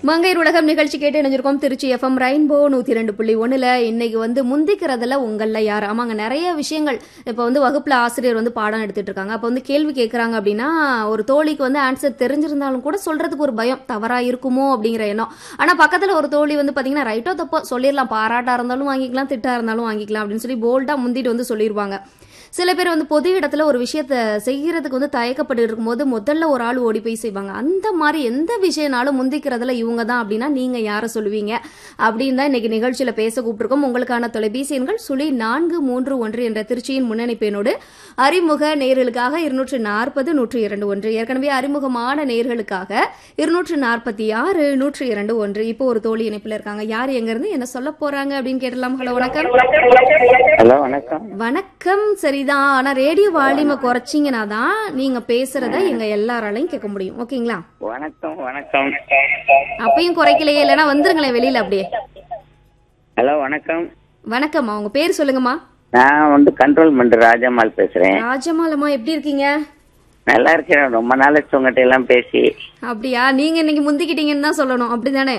மங்கையர் உலகம் நிகழ்ச்சி கேட்டு இணைஞ்சிருக்கோம் திருச்சி எஃப்எம் ரெயின்போ நூத்தி ரெண்டு புள்ளி ஒண்ணுல இன்னைக்கு வந்து முந்திக்கிறதுல உங்கள யார் ஆமாங்க நிறைய விஷயங்கள் இப்ப வந்து வகுப்புல ஆசிரியர் வந்து பாடம் எடுத்துட்டு இருக்காங்க அப்ப வந்து கேள்வி கேட்கறாங்க அப்படின்னா ஒரு தோழிக்கு வந்து ஆன்சர் தெரிஞ்சிருந்தாலும் கூட சொல்றதுக்கு ஒரு பயம் தவறா இருக்குமோ அப்படிங்கிற எண்ணம் ஆனா பக்கத்துல ஒரு தோழி வந்து பாத்தீங்கன்னா ரைட்டோ தப்போ சொல்லிடலாம் பாராட்டா இருந்தாலும் வாங்கிக்கலாம் திட்டா இருந்தாலும் வாங்கிக்கலாம் அப்படின்னு சொல்லி போல்டா முந்திட்டு வந்து சொல்லிடுவாங்க சில பேர் வந்து பொது இடத்துல ஒரு விஷயத்த செய்யறதுக்கு வந்து தயக்கப்பட்டு இருக்கும்போது முதல்ல ஒரு ஆள் ஓடி போய் செய்வாங்க அந்த மாதிரி எந்த விஷயம்னாலும் முந்திக்கிறதுல இவங்க தான் அப்படின்னா நீங்க யாரை சொல்லுவீங்க அப்படின்னு தான் இன்னைக்கு நிகழ்ச்சியில பேச கூப்பிட்டுருக்கோம் உங்களுக்கான தொலைபேசி எண்கள் சுழி நான்கு மூன்று ஒன்று என்ற திருச்சியின் முன்னணி பேனோடு அறிமுக நேர்களுக்காக இருநூற்று நாற்பது நூற்றி இரண்டு ஒன்று ஏற்கனவே அறிமுகமான நேர்களுக்காக இருநூற்று நாற்பத்தி ஆறு நூற்றி இரண்டு ஒன்று இப்போ ஒரு தோழி இணைப்புல இருக்காங்க யார் எங்க இருந்து என்ன சொல்ல போறாங்க அப்படின்னு கேட்டலாம் ஹலோ வணக்கம் ஹலோ வணக்கம் வணக்கம் சரிதான் ஆனா ரேடியோ வால்யூமை குறைச்சிங்கன்னா தான் நீங்க பேசுறத எங்க எல்லாராலையும் கேட்க முடியும் ஓகேங்களா வணக்கம் வணக்கம் அப்பயும் குறைக்கலையே இல்லைன்னா வந்துருங்களேன் வெளியில அப்படியே ஹலோ வணக்கம் வணக்கம்மா உங்க பேர் சொல்லுங்கம்மா நான் வந்து கண்ட்ரோல் பண்ற ராஜம்மாள் பேசுறேன் ராஜமாலம்மா எப்படி இருக்கீங்க நல்லா இருக்கேன் ரொம்ப நாளைக்கு உங்ககிட்ட எல்லாம் பேசி அப்படியா நீங்க இன்னைக்கு முந்திக்கிட்டீங்கன்னு தான் சொல்லணும் அப்படிதானே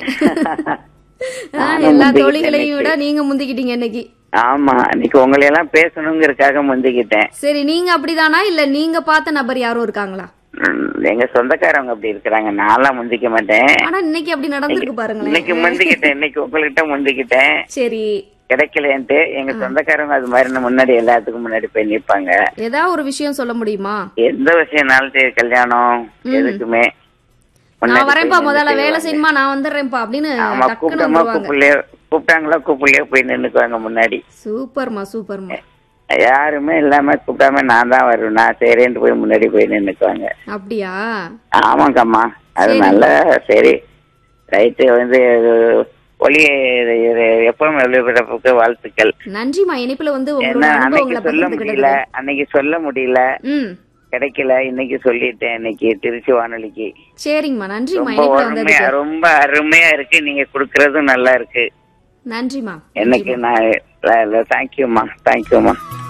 ஆ, நானும் எல்லா முந்திக்கிட்டேன் தோழிகளையும் விட நீங்க முந்திக்கிட்டீங்க இன்னைக்கு ஆமா இன்னைக்கு உங்களை எல்லாம் பேசணுங்கிறதுக்காக முந்திக்கிட்டேன் சரி நீங்க அப்படிதானா இல்ல நீங்க பார்த்த நபர் யாரும் இருக்காங்களா ம், எங்க சொந்தக்காரவங்க அப்படி இருக்கிறாங்க நான்லாம் முந்திக்க மாட்டேன் ஆனா இன்னைக்கு அப்படி நடந்திருக்கு பாருங்களேன் இன்னைக்கு முந்திக்கிட்டேன் இன்னைக்கு உங்ககிட்ட முந்திக்கிட்டேன் சரி கிடைக்கலன்ட்டு எங்க சொந்தக்காரங்க அது மாதிரி நான் முன்னாடி எல்லாத்துக்கும் முன்னாடி போய் நிப்பாங்க ஏதாவது ஒரு விஷயம் சொல்ல முடியுமா எந்த விஷயம்னாலும் சரி கல்யாணம் எதுக்குமே முன்னாடி நான் வரேன்ப்பா போய் முதல்ல நின்னுட்டு வேலை செய்யணுமா நான் வந்துடுறேன்ப்பா அப்படின்னு ஆமா டக்குன்னு கூப்பிட்டோமா வந்துருவாங்க கூப்பிடலையோ கூப்பிட்டாங்களா கூப்பிடலையோ போய் நின்னுக்குவாங்க முன்னாடி சூப்பர்மா சூப்பர்மா யாருமே இல்லாம கூப்பிடாம நான் தான் வருவேன் நான் சரின்ட்டு போய் முன்னாடி போய் நின்னுக்குவாங்க அப்படியா ஆமாங்கம்மா அது நல்ல சரி ரைட்டு வந்து ஒளி எப்பவும் ஒளிபரப்புக்கு வாழ்த்துக்கள் நன்றிமா இனிப்புல வந்து உங்களோட ஏன்னா அனுபவங்களை அன்னைக்கு சொல்ல முடியல பகிர்ந்துக்கிட்டது அன்னைக்கு சொல்ல முடியல ம் கிடைக்கல இன்னைக்கு சொல்லிட்டேன் இன்னைக்கு திருச்சி வானொலிக்கு சரிங்கம்மா நன்றிம்மா ரொம்ப இனிப்புல அருமையா வந்ததுக்கு ரொம்ப அருமையா இருக்கு நீங்க குடுக்கறதும் நல்லா இருக்கு நன்றிம்மா எனக்கு நான் தேங்க்யூம்மா தேங்க்யூம்மா